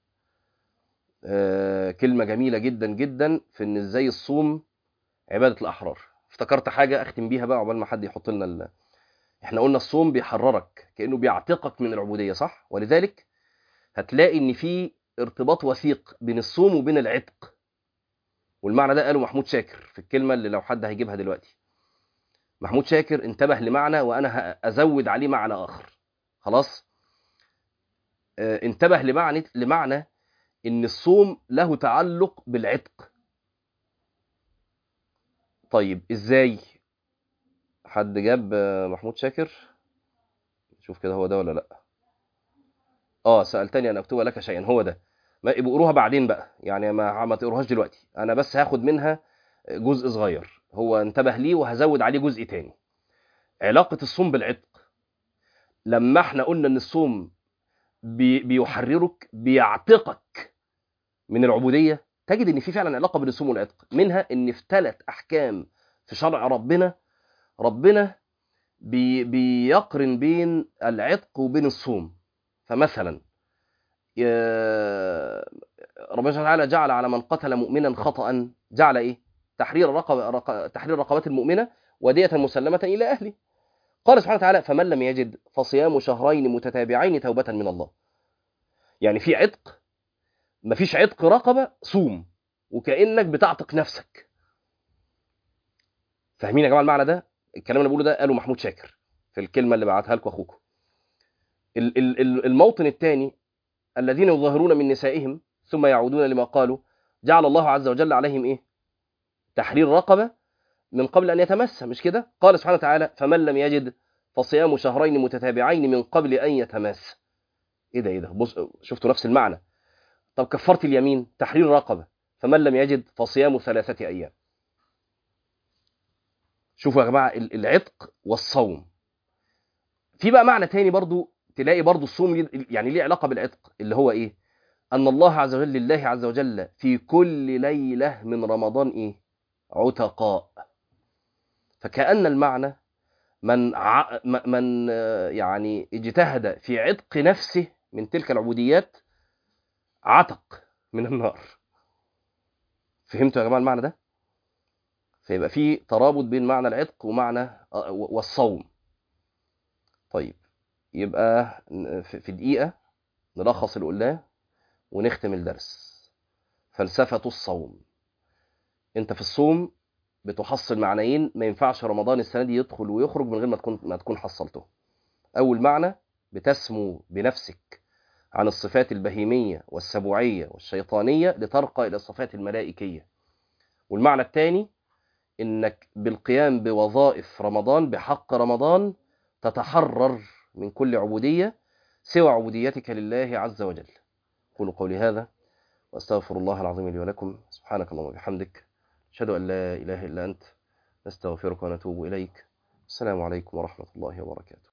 آه كلمة جميلة جدا جدا في إن إزاي الصوم عبادة الأحرار افتكرت حاجة أختم بيها بقى عقبال ما حد يحط لنا ال... إحنا قلنا الصوم بيحررك كأنه بيعتقك من العبودية صح ولذلك هتلاقي إن في ارتباط وثيق بين الصوم وبين العتق والمعنى ده قاله محمود شاكر في الكلمة اللي لو حد هيجيبها دلوقتي محمود شاكر انتبه لمعنى وانا ازود عليه معنى اخر خلاص اه انتبه لمعنى لمعنى ان الصوم له تعلق بالعتق طيب ازاي حد جاب محمود شاكر شوف كده هو ده ولا لا اه سالتني ان اكتب لك شيئا هو ده ما بقروها بعدين بقى يعني ما ما تقروهاش دلوقتي انا بس هاخد منها جزء صغير هو انتبه ليه وهزود عليه جزء تاني علاقة الصوم بالعتق لما احنا قلنا ان الصوم بي بيحررك بيعتقك من العبودية تجد ان في فعلا علاقة بين الصوم والعتق منها ان في ثلاث احكام في شرع ربنا ربنا بي بيقرن بين العتق وبين الصوم فمثلا ربنا سبحانه وتعالى جعل على من قتل مؤمنا خطأ جعل ايه تحرير رقبة رق... تحرير رقبات المؤمنة ودية مسلمة إلى أهله قال سبحانه وتعالى فمن لم يجد فصيام شهرين متتابعين توبة من الله يعني في عتق مفيش عتق رقبة صوم وكأنك بتعتق نفسك فاهمين يا جماعة المعنى ده الكلام اللي بقوله ده قاله محمود شاكر في الكلمة اللي بعتها لكم أخوكم الموطن الثاني الذين يظاهرون من نسائهم ثم يعودون لما قالوا جعل الله عز وجل عليهم إيه تحرير رقبة من قبل أن يتمس مش كده قال سبحانه وتعالى فمن لم يجد فصيام شهرين متتابعين من قبل أن يتماس ايه ده ايه ده بص شفتوا نفس المعنى طب كفرت اليمين تحرير رقبة فمن لم يجد فصيام ثلاثة أيام شوفوا يا جماعة العتق والصوم في بقى معنى تاني برضو تلاقي برضو الصوم يعني ليه علاقة بالعتق اللي هو ايه أن الله عز وجل لله عز وجل في كل ليلة من رمضان ايه عتقاء فكأن المعنى من ع... من يعني اجتهد في عتق نفسه من تلك العبوديات عتق من النار فهمتوا يا جماعه المعنى ده فيبقى في ترابط بين معنى العتق ومعنى والصوم طيب يبقى في دقيقه نلخص اللي قلناه ونختم الدرس فلسفه الصوم انت في الصوم بتحصل معنيين ما ينفعش رمضان السنه دي يدخل ويخرج من غير ما تكون ما تكون حصلته اول معنى بتسمو بنفسك عن الصفات البهيميه والسبوعيه والشيطانيه لترقى الى الصفات الملائكيه والمعنى الثاني انك بالقيام بوظائف رمضان بحق رمضان تتحرر من كل عبوديه سوى عبوديتك لله عز وجل قولوا قولي هذا واستغفر الله العظيم لي ولكم سبحانك اللهم وبحمدك أشهد أن لا إله إلا أنت نستغفرك ونتوب إليك السلام عليكم ورحمة الله وبركاته